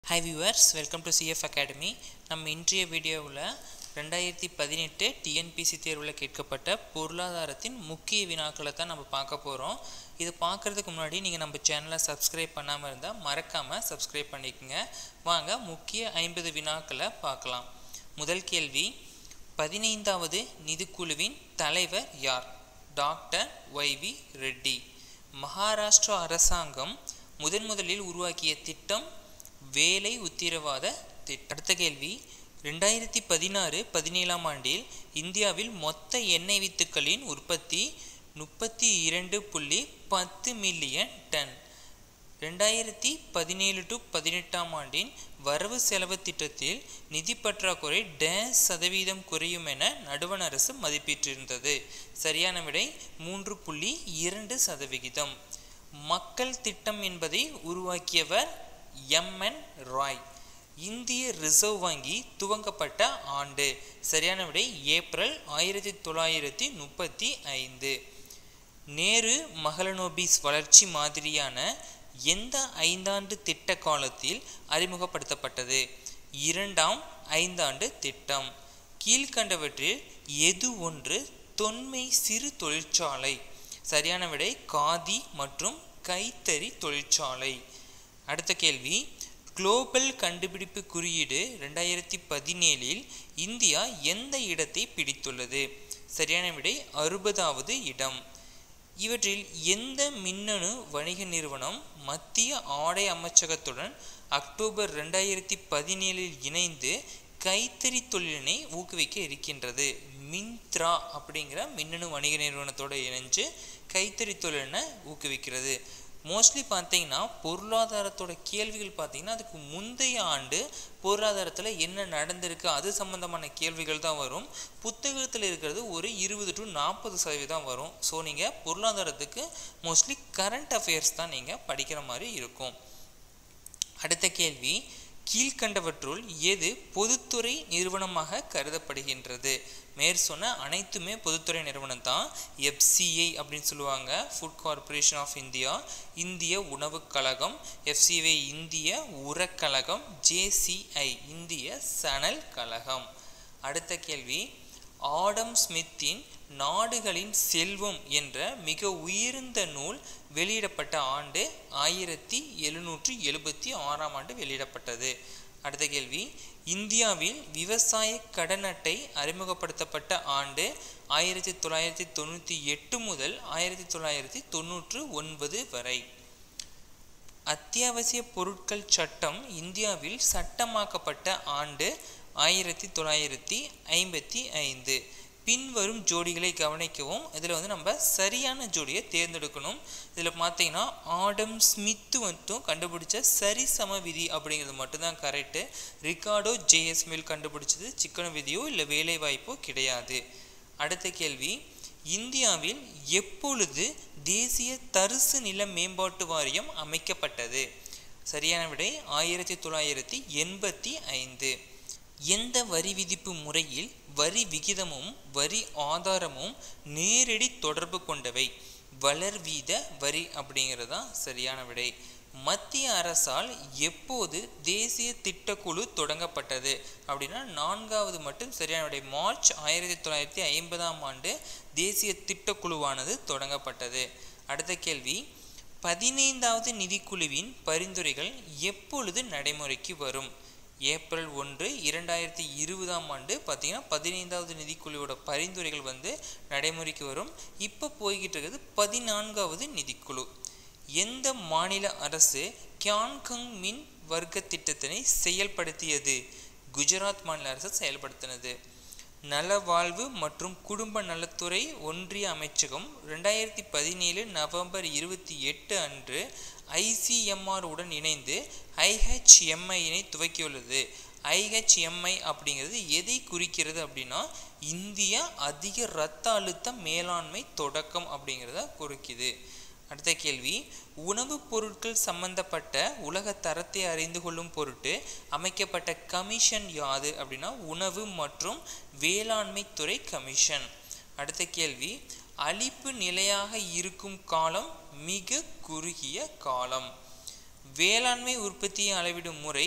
high viewers welcome to CF academy நம்ம இன்றைய வீடியோவில் ரெண்டாயிரத்தி பதினெட்டு டிஎன்பிசி தேர்வில் கேட்கப்பட்ட பொருளாதாரத்தின் முக்கிய வினாக்களை தான் நம்ம பார்க்க போகிறோம் இது பார்க்குறதுக்கு முன்னாடி நீங்கள் நம்ம சேனலை சப்ஸ்கிரைப் பண்ணாமல் இருந்தால் மறக்காமல் சப்ஸ்கிரைப் பண்ணிக்கோங்க வாங்க முக்கிய ஐம்பது வினாக்களை பார்க்கலாம் முதல் கேள்வி பதினைந்தாவது நிதிக்குழுவின் தலைவர் யார் டாக்டர் ஒய்வி ரெட்டி மகாராஷ்டிரா அரசாங்கம் முதன் முதலில் உருவாக்கிய திட்டம் வேலை உத்திரவாத திட்டம் அடுத்த கேள்வி ரெண்டாயிரத்தி பதினாறு பதினேழாம் ஆண்டில் இந்தியாவில் மொத்த எண்ணெய் வித்துக்களின் உற்பத்தி முப்பத்தி இரண்டு புள்ளி பத்து மில்லியன் டன் ரெண்டாயிரத்தி பதினேழு டு பதினெட்டாம் ஆண்டின் வரவு செலவு திட்டத்தில் நிதி பற்றாக்குறை டேஸ் சதவீதம் குறையும் என நடுவண் அரசு மதிப்பிட்டிருந்தது சரியான விடை மூன்று புள்ளி இரண்டு சதவிகிதம் மக்கள் திட்டம் என்பதை உருவாக்கியவர் எம்என் ராய் இந்திய ரிசர்வ் வங்கி துவங்கப்பட்ட ஆண்டு சரியான விடை ஏப்ரல் ஆயிரத்தி தொள்ளாயிரத்தி முப்பத்தி ஐந்து நேரு மகளனோபிஸ் வளர்ச்சி மாதிரியான எந்த ஐந்தாண்டு திட்ட காலத்தில் அறிமுகப்படுத்தப்பட்டது இரண்டாம் ஐந்தாண்டு திட்டம் கீழ்கண்டவற்றில் எது ஒன்று தொன்மை சிறு தொழிற்சாலை சரியான விடை காதி மற்றும் கைத்தறி தொழிற்சாலை அடுத்த கேள்வி குளோபல் கண்டுபிடிப்பு குறியீடு ரெண்டாயிரத்தி பதினேழில் இந்தியா எந்த இடத்தை பிடித்துள்ளது சரியான விடை அறுபதாவது இடம் இவற்றில் எந்த மின்னணு வணிக நிறுவனம் மத்திய ஆடை அமைச்சகத்துடன் அக்டோபர் ரெண்டாயிரத்தி பதினேழில் இணைந்து கைத்தறி தொழிலினை ஊக்குவிக்க இருக்கின்றது மிந்த்ரா அப்படிங்கிற மின்னணு வணிக நிறுவனத்தோடு இணைஞ்சு கைத்தறி தொழிலினை ஊக்குவிக்கிறது மோஸ்ட்லி பார்த்தீங்கன்னா பொருளாதாரத்தோட கேள்விகள் பார்த்தீங்கன்னா அதுக்கு முந்தைய ஆண்டு பொருளாதாரத்தில் என்ன நடந்திருக்கு அது சம்மந்தமான கேள்விகள் தான் வரும் புத்தகத்தில் இருக்கிறது ஒரு இருபது டு நாற்பது சதவீதம் வரும் ஸோ நீங்கள் பொருளாதாரத்துக்கு மோஸ்ட்லி கரண்ட் அஃபேர்ஸ் தான் நீங்கள் படிக்கிற மாதிரி இருக்கும் அடுத்த கேள்வி கீழ்கண்டவற்றுள் எது பொதுத்துறை நிறுவனமாக கருதப்படுகின்றது மேற் சொன்ன அனைத்துமே பொதுத்துறை நிறுவனம் தான் எஃப்சிஐ அப்படின்னு சொல்லுவாங்க ஃபுட் கார்ப்பரேஷன் ஆஃப் இந்தியா இந்திய உணவுக் கழகம் எஃப்சிஐ இந்திய உரக்கழகம் ஜேசிஐ இந்திய சணல் கழகம் அடுத்த கேள்வி ஆடம் ஸ்மித்தின் நாடுகளின் செல்வம் என்ற மிக உயர்ந்த நூல் வெளியிடப்பட்ட ஆண்டு ஆயிரத்தி எழுநூற்றி எழுபத்தி ஆறாம் ஆண்டு வெளியிடப்பட்டது அடுத்த கேள்வி இந்தியாவில் விவசாய கடன் அட்டை அறிமுகப்படுத்தப்பட்ட ஆண்டு ஆயிரத்தி தொள்ளாயிரத்தி தொண்ணூற்றி எட்டு முதல் ஆயிரத்தி தொள்ளாயிரத்தி தொண்ணூற்று ஒன்பது வரை அத்தியாவசிய பொருட்கள் சட்டம் இந்தியாவில் சட்டமாக்கப்பட்ட ஆண்டு ஆயிரத்தி தொள்ளாயிரத்தி ஐம்பத்தி ஐந்து பின்வரும் ஜோடிகளை கவனிக்கவும் இதில் வந்து நம்ம சரியான ஜோடியை தேர்ந்தெடுக்கணும் இதில் பார்த்தீங்கன்னா ஆடம் ஸ்மித்து மட்டும் கண்டுபிடிச்ச சரிசம விதி அப்படிங்கிறது மட்டும்தான் கரெக்டு ரிகார்டோ ஜேஎஸ்மில் கண்டுபிடிச்சது சிக்கன விதியோ இல்லை வேலை வாய்ப்போ கிடையாது அடுத்த கேள்வி இந்தியாவில் எப்பொழுது தேசிய தரிசு நில மேம்பாட்டு வாரியம் அமைக்கப்பட்டது சரியான விடை ஆயிரத்தி தொள்ளாயிரத்தி எண்பத்தி ஐந்து எந்த வரி விதிப்பு முறையில் வரி விகிதமும் வரி ஆதாரமும் நேரடி தொடர்பு கொண்டவை வளர்வீத வரி அப்படிங்கிறது தான் சரியான விடை மத்திய அரசால் எப்போது தேசிய திட்டக்குழு தொடங்கப்பட்டது அப்படின்னா நான்காவது மட்டும் சரியான விடை மார்ச் ஆயிரத்தி தொள்ளாயிரத்தி ஐம்பதாம் ஆண்டு தேசிய திட்டக்குழுவானது தொடங்கப்பட்டது அடுத்த கேள்வி பதினைந்தாவது நிதிக்குழுவின் பரிந்துரைகள் எப்பொழுது நடைமுறைக்கு வரும் ஏப்ரல் ஒன்று இரண்டாயிரத்தி இருபதாம் ஆண்டு பார்த்திங்கன்னா பதினைந்தாவது நிதிக்குழுவோட பரிந்துரைகள் வந்து நடைமுறைக்கு வரும் இப்போ போய்கிட்டு இருக்கிறது பதினான்காவது நிதிக்குழு எந்த மாநில அரசு கியான்கங் மின் வர்க்க திட்டத்தினை செயல்படுத்தியது குஜராத் மாநில அரசு செயல்படுத்தினது நலவாழ்வு மற்றும் குடும்ப நலத்துறை ஒன்றிய அமைச்சகம் ரெண்டாயிரத்தி பதினேழு நவம்பர் இருபத்தி எட்டு அன்று ஐசிஎம்ஆர் உடன் இணைந்து ஐஹெச்எம்ஐயினை துவக்கியுள்ளது ஐஹெச்எம்ஐ அப்படிங்கிறது எதை குறிக்கிறது அப்படின்னா இந்திய அதிக இரத்த அழுத்த மேலாண்மை தொடக்கம் அப்படிங்கிறத குறிக்குது அடுத்த கேள்வி உணவுப் பொருட்கள் சம்பந்தப்பட்ட உலக தரத்தை அறிந்து கொள்ளும் பொருட்டு அமைக்கப்பட்ட கமிஷன் யாது அப்படின்னா உணவு மற்றும் வேளாண்மை துறை கமிஷன் அடுத்த கேள்வி அழிப்பு நிலையாக இருக்கும் காலம் மிக குறுகிய காலம் வேளாண்மை உற்பத்தியை அளவிடும் முறை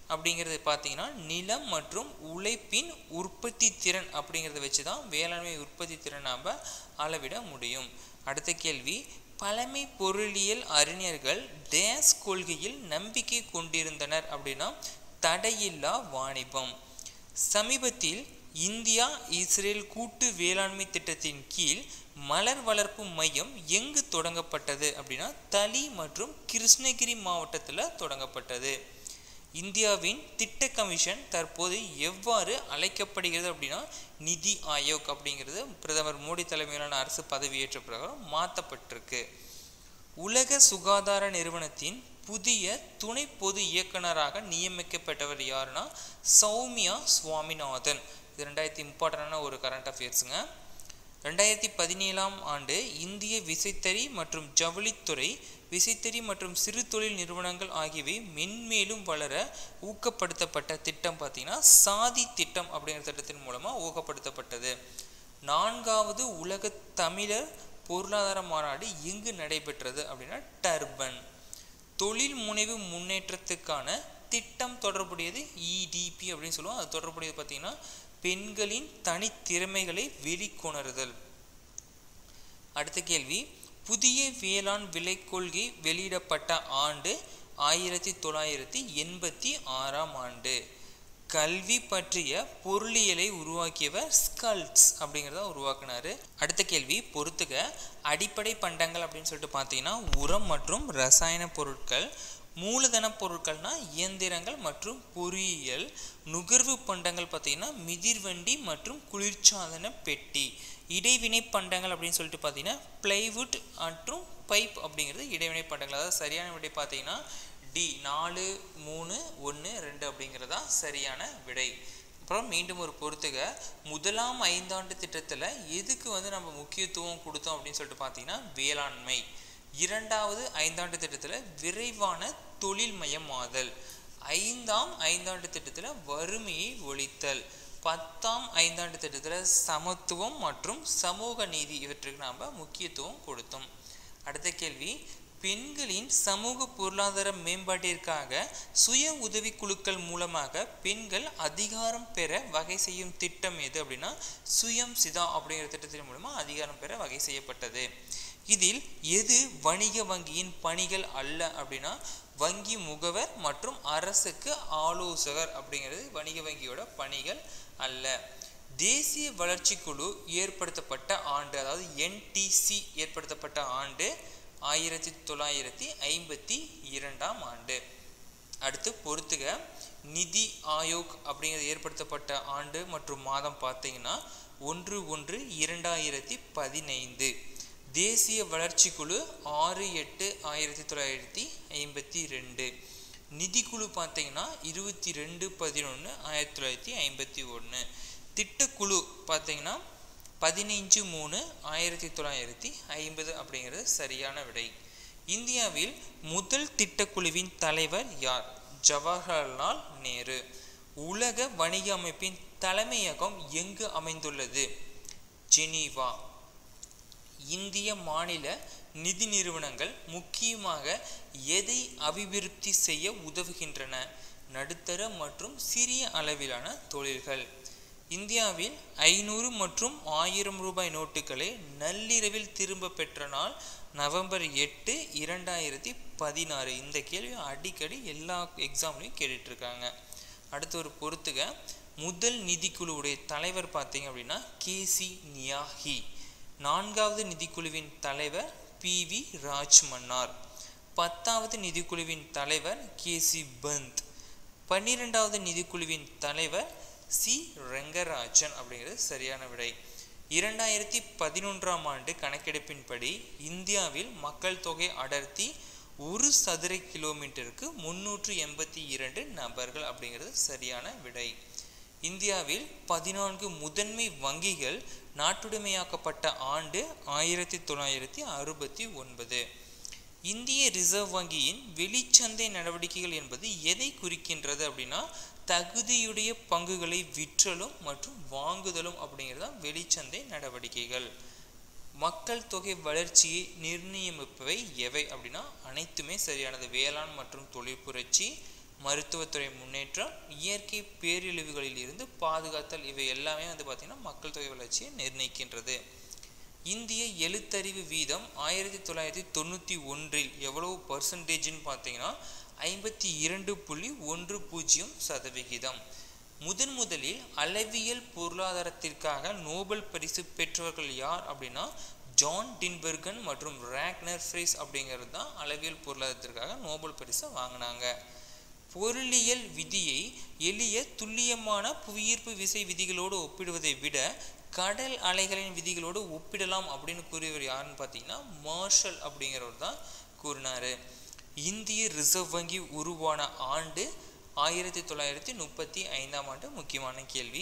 அப்படிங்கிறது பார்த்தீங்கன்னா நிலம் மற்றும் உழைப்பின் உற்பத்தி திறன் அப்படிங்கிறத வச்சு தான் வேளாண்மை உற்பத்தி திறன் நாம் அளவிட முடியும் அடுத்த கேள்வி பழமை பொருளியல் அறிஞர்கள் டேஸ் கொள்கையில் நம்பிக்கை கொண்டிருந்தனர் அப்படின்னா தடையில்லா வாணிபம் சமீபத்தில் இந்தியா இஸ்ரேல் கூட்டு வேளாண்மை திட்டத்தின் கீழ் மலர் வளர்ப்பு மையம் எங்கு தொடங்கப்பட்டது அப்படின்னா தளி மற்றும் கிருஷ்ணகிரி மாவட்டத்தில் தொடங்கப்பட்டது இந்தியாவின் திட்ட கமிஷன் தற்போது எவ்வாறு அழைக்கப்படுகிறது அப்படின்னா நிதி ஆயோக் அப்படிங்கிறது பிரதமர் மோடி தலைமையிலான அரசு பதவியேற்ற பிரகாரம் மாற்றப்பட்டிருக்கு உலக சுகாதார நிறுவனத்தின் புதிய துணை பொது இயக்குனராக நியமிக்கப்பட்டவர் யாருன்னா சௌமியா சுவாமிநாதன் இது ரெண்டாயிரத்தி இம்பார்ட்டண்டான ஒரு கரண்ட் அஃபேர்ஸுங்க ரெண்டாயிரத்தி பதினேழாம் ஆண்டு இந்திய விசைத்தறி மற்றும் ஜவுளித்துறை விசைத்தறி மற்றும் சிறு தொழில் நிறுவனங்கள் ஆகியவை மென்மேலும் வளர ஊக்கப்படுத்தப்பட்ட திட்டம் பார்த்தீங்கன்னா சாதி திட்டம் அப்படிங்கிற திட்டத்தின் மூலமாக ஊக்கப்படுத்தப்பட்டது நான்காவது உலக தமிழர் பொருளாதார மாநாடு எங்கு நடைபெற்றது அப்படின்னா டர்பன் தொழில் முனைவு முன்னேற்றத்துக்கான திட்டம் தொடர்புடையது இடிபி அப்படின்னு சொல்லுவோம் அது தொடர்புடையது பார்த்தீங்கன்னா பெண்களின் தனித்திறமைகளை வெளிக்கொணருதல் அடுத்த கேள்வி புதிய வேளாண் விலை கொள்கை வெளியிடப்பட்ட ஆண்டு ஆயிரத்தி தொள்ளாயிரத்தி எண்பத்தி ஆறாம் ஆண்டு கல்வி பற்றிய பொருளியலை உருவாக்கியவர் ஸ்கல்ட்ஸ் அப்படிங்கிறத உருவாக்குனாரு அடுத்த கேள்வி பொறுத்துக அடிப்படை பண்டங்கள் அப்படின்னு சொல்லிட்டு பார்த்தீங்கன்னா உரம் மற்றும் ரசாயன பொருட்கள் மூலதன பொருட்கள்னா இயந்திரங்கள் மற்றும் பொறியியல் நுகர்வு பண்டங்கள் பார்த்தீங்கன்னா மிதிர்வண்டி மற்றும் குளிர்சாதன பெட்டி இடைவினை பண்டங்கள் அப்படின்னு சொல்லிட்டு பார்த்தீங்கன்னா பிளைவுட் மற்றும் பைப் அப்படிங்கிறது இடைவினை பண்டங்கள் அதாவது சரியான விடை பார்த்தீங்கன்னா டி நாலு மூணு ஒன்று ரெண்டு அப்படிங்கிறதா சரியான விடை அப்புறம் மீண்டும் ஒரு பொறுத்துக முதலாம் ஐந்தாண்டு திட்டத்தில் எதுக்கு வந்து நம்ம முக்கியத்துவம் கொடுத்தோம் அப்படின்னு சொல்லிட்டு பார்த்தீங்கன்னா வேளாண்மை இரண்டாவது ஐந்தாண்டு திட்டத்தில் விரைவான தொழில்மயமாதல் ஐந்தாம் ஐந்தாண்டு திட்டத்தில் வறுமையை ஒழித்தல் பத்தாம் ஐந்தாண்டு திட்டத்தில் சமத்துவம் மற்றும் சமூக நீதி இவற்றுக்கு நாம் முக்கியத்துவம் கொடுத்தோம் அடுத்த கேள்வி பெண்களின் சமூக பொருளாதார மேம்பாட்டிற்காக சுய உதவி குழுக்கள் மூலமாக பெண்கள் அதிகாரம் பெற வகை செய்யும் திட்டம் எது அப்படின்னா சுயம் சிதா அப்படிங்கிற திட்டத்தின் மூலமாக அதிகாரம் பெற வகை செய்யப்பட்டது இதில் எது வணிக வங்கியின் பணிகள் அல்ல அப்படின்னா வங்கி முகவர் மற்றும் அரசுக்கு ஆலோசகர் அப்படிங்கிறது வணிக வங்கியோட பணிகள் அல்ல தேசிய வளர்ச்சி குழு ஏற்படுத்தப்பட்ட ஆண்டு அதாவது என்டிசி ஏற்படுத்தப்பட்ட ஆண்டு ஆயிரத்தி தொள்ளாயிரத்தி ஐம்பத்தி இரண்டாம் ஆண்டு அடுத்து பொறுத்துக நிதி ஆயோக் அப்படிங்கிறது ஏற்படுத்தப்பட்ட ஆண்டு மற்றும் மாதம் பார்த்தீங்கன்னா ஒன்று ஒன்று இரண்டாயிரத்தி பதினைந்து தேசிய வளர்ச்சி குழு ஆறு எட்டு ஆயிரத்தி தொள்ளாயிரத்தி ஐம்பத்தி ரெண்டு நிதிக்குழு பார்த்தீங்கன்னா இருபத்தி ரெண்டு பதினொன்று ஆயிரத்தி தொள்ளாயிரத்தி ஐம்பத்தி ஒன்று திட்டக்குழு பார்த்தீங்கன்னா பதினைஞ்சு மூணு ஆயிரத்தி தொள்ளாயிரத்தி ஐம்பது அப்படிங்கிறது சரியான விடை இந்தியாவில் முதல் திட்டக்குழுவின் தலைவர் யார் ஜவஹர்லால் நேரு உலக வணிக அமைப்பின் தலைமையகம் எங்கு அமைந்துள்ளது ஜெனீவா இந்திய மாநில நிதி நிறுவனங்கள் முக்கியமாக எதை அபிவிருத்தி செய்ய உதவுகின்றன நடுத்தர மற்றும் சிறிய அளவிலான தொழில்கள் இந்தியாவில் ஐநூறு மற்றும் ஆயிரம் ரூபாய் நோட்டுகளை நள்ளிரவில் திரும்ப பெற்ற நாள் நவம்பர் எட்டு இரண்டாயிரத்தி பதினாறு இந்த கேள்வி அடிக்கடி எல்லா எக்ஸாம்லையும் கேட்டுட்ருக்காங்க அடுத்து ஒரு பொறுத்துக முதல் நிதிக்குழுவுடைய தலைவர் பார்த்தீங்க அப்படின்னா கேசி நியாஹி நான்காவது நிதிக்குழுவின் தலைவர் பி வி ராஜ்மன்னார் பத்தாவது நிதிக்குழுவின் தலைவர் கே சி பந்த் பன்னிரெண்டாவது நிதிக்குழுவின் தலைவர் சி ரெங்கராஜன் அப்படிங்கிறது சரியான விடை இரண்டாயிரத்தி பதினொன்றாம் ஆண்டு கணக்கெடுப்பின்படி இந்தியாவில் மக்கள் தொகை அடர்த்தி ஒரு சதுர கிலோமீட்டருக்கு முன்னூற்று எண்பத்தி இரண்டு நபர்கள் அப்படிங்கிறது சரியான விடை இந்தியாவில் பதினான்கு முதன்மை வங்கிகள் நாட்டுடைமையாக்கப்பட்ட ஆண்டு ஆயிரத்தி தொள்ளாயிரத்தி அறுபத்தி ஒன்பது இந்திய ரிசர்வ் வங்கியின் வெளிச்சந்தை நடவடிக்கைகள் என்பது எதை குறிக்கின்றது அப்படின்னா தகுதியுடைய பங்குகளை விற்றலும் மற்றும் வாங்குதலும் அப்படிங்கிறது தான் வெளிச்சந்தை நடவடிக்கைகள் மக்கள் தொகை வளர்ச்சியை நிர்ணயிப்பவை எவை அப்படின்னா அனைத்துமே சரியானது வேளாண் மற்றும் தொழில் புரட்சி மருத்துவத்துறை முன்னேற்றம் இயற்கை பேரழிவுகளில் இருந்து பாதுகாத்தல் இவை எல்லாமே வந்து பார்த்திங்கன்னா மக்கள் தொகை வளர்ச்சியை நிர்ணயிக்கின்றது இந்திய எழுத்தறிவு வீதம் ஆயிரத்தி தொள்ளாயிரத்தி தொண்ணூற்றி ஒன்றில் எவ்வளவு பர்சன்டேஜ்னு பார்த்தீங்கன்னா ஐம்பத்தி இரண்டு புள்ளி ஒன்று பூஜ்ஜியம் சதவிகிதம் முதன் முதலில் அளவியல் பொருளாதாரத்திற்காக நோபல் பரிசு பெற்றவர்கள் யார் அப்படின்னா ஜான் டின்பெர்கன் மற்றும் ரேக்னர் ஃப்ரீஸ் அப்படிங்கிறது தான் அளவியல் பொருளாதாரத்திற்காக நோபல் பரிசை வாங்கினாங்க பொருளியல் விதியை எளிய துல்லியமான புவியீர்ப்பு விசை விதிகளோடு ஒப்பிடுவதை விட கடல் அலைகளின் விதிகளோடு ஒப்பிடலாம் அப்படின்னு கூறியவர் யாருன்னு பார்த்தீங்கன்னா மார்ஷல் அப்படிங்கிறவர் தான் கூறினார் இந்திய ரிசர்வ் வங்கி உருவான ஆண்டு ஆயிரத்தி தொள்ளாயிரத்தி முப்பத்தி ஐந்தாம் ஆண்டு முக்கியமான கேள்வி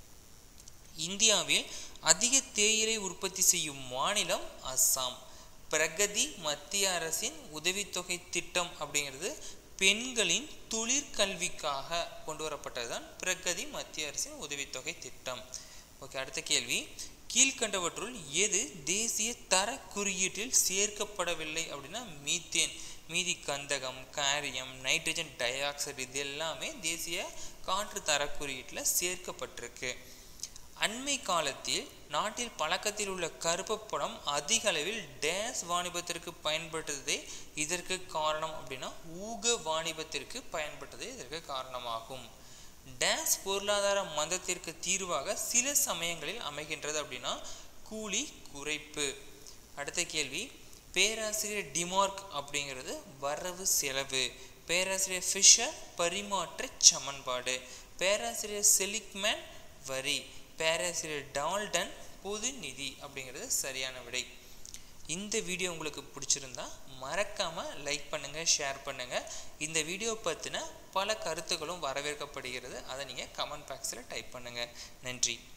இந்தியாவில் அதிக தேயிலை உற்பத்தி செய்யும் மாநிலம் அஸ்ஸாம் பிரகதி மத்திய அரசின் உதவித்தொகை திட்டம் அப்படிங்கிறது பெண்களின் தொழிற்கல்விக்காக கொண்டு வரப்பட்டது தான் பிரகதி மத்திய அரசின் உதவித்தொகை திட்டம் ஓகே அடுத்த கேள்வி கீழ்கண்டவற்றுள் எது தேசிய தர குறியீட்டில் சேர்க்கப்படவில்லை அப்படின்னா மீத்தேன் மீதி கந்தகம் காரியம் நைட்ரஜன் டை ஆக்சைடு இது எல்லாமே தேசிய காற்று தர குறியீட்டில் சேர்க்கப்பட்டிருக்கு அண்மை காலத்தில் நாட்டில் பழக்கத்தில் உள்ள கருப்பு பணம் அதிக அளவில் டேஸ் வாணிபத்திற்கு பயன்பட்டதே இதற்கு காரணம் அப்படின்னா ஊக வாணிபத்திற்கு பயன்பட்டதே இதற்கு காரணமாகும் டேஸ் பொருளாதார மந்தத்திற்கு தீர்வாக சில சமயங்களில் அமைகின்றது அப்படின்னா கூலி குறைப்பு அடுத்த கேள்வி பேராசிரியர் டிமார்க் அப்படிங்கிறது வரவு செலவு பேராசிரியர் ஃபிஷர் பரிமாற்ற சமன்பாடு பேராசிரியர் செலிக்மேன் வரி பேராசிரியர் டால்டன் பொது நிதி அப்படிங்கிறது சரியான விடை இந்த வீடியோ உங்களுக்கு பிடிச்சிருந்தா மறக்காமல் லைக் பண்ணுங்கள் ஷேர் பண்ணுங்கள் இந்த வீடியோ பற்றின பல கருத்துக்களும் வரவேற்கப்படுகிறது அதை நீங்கள் கமெண்ட் பாக்ஸில் டைப் பண்ணுங்கள் நன்றி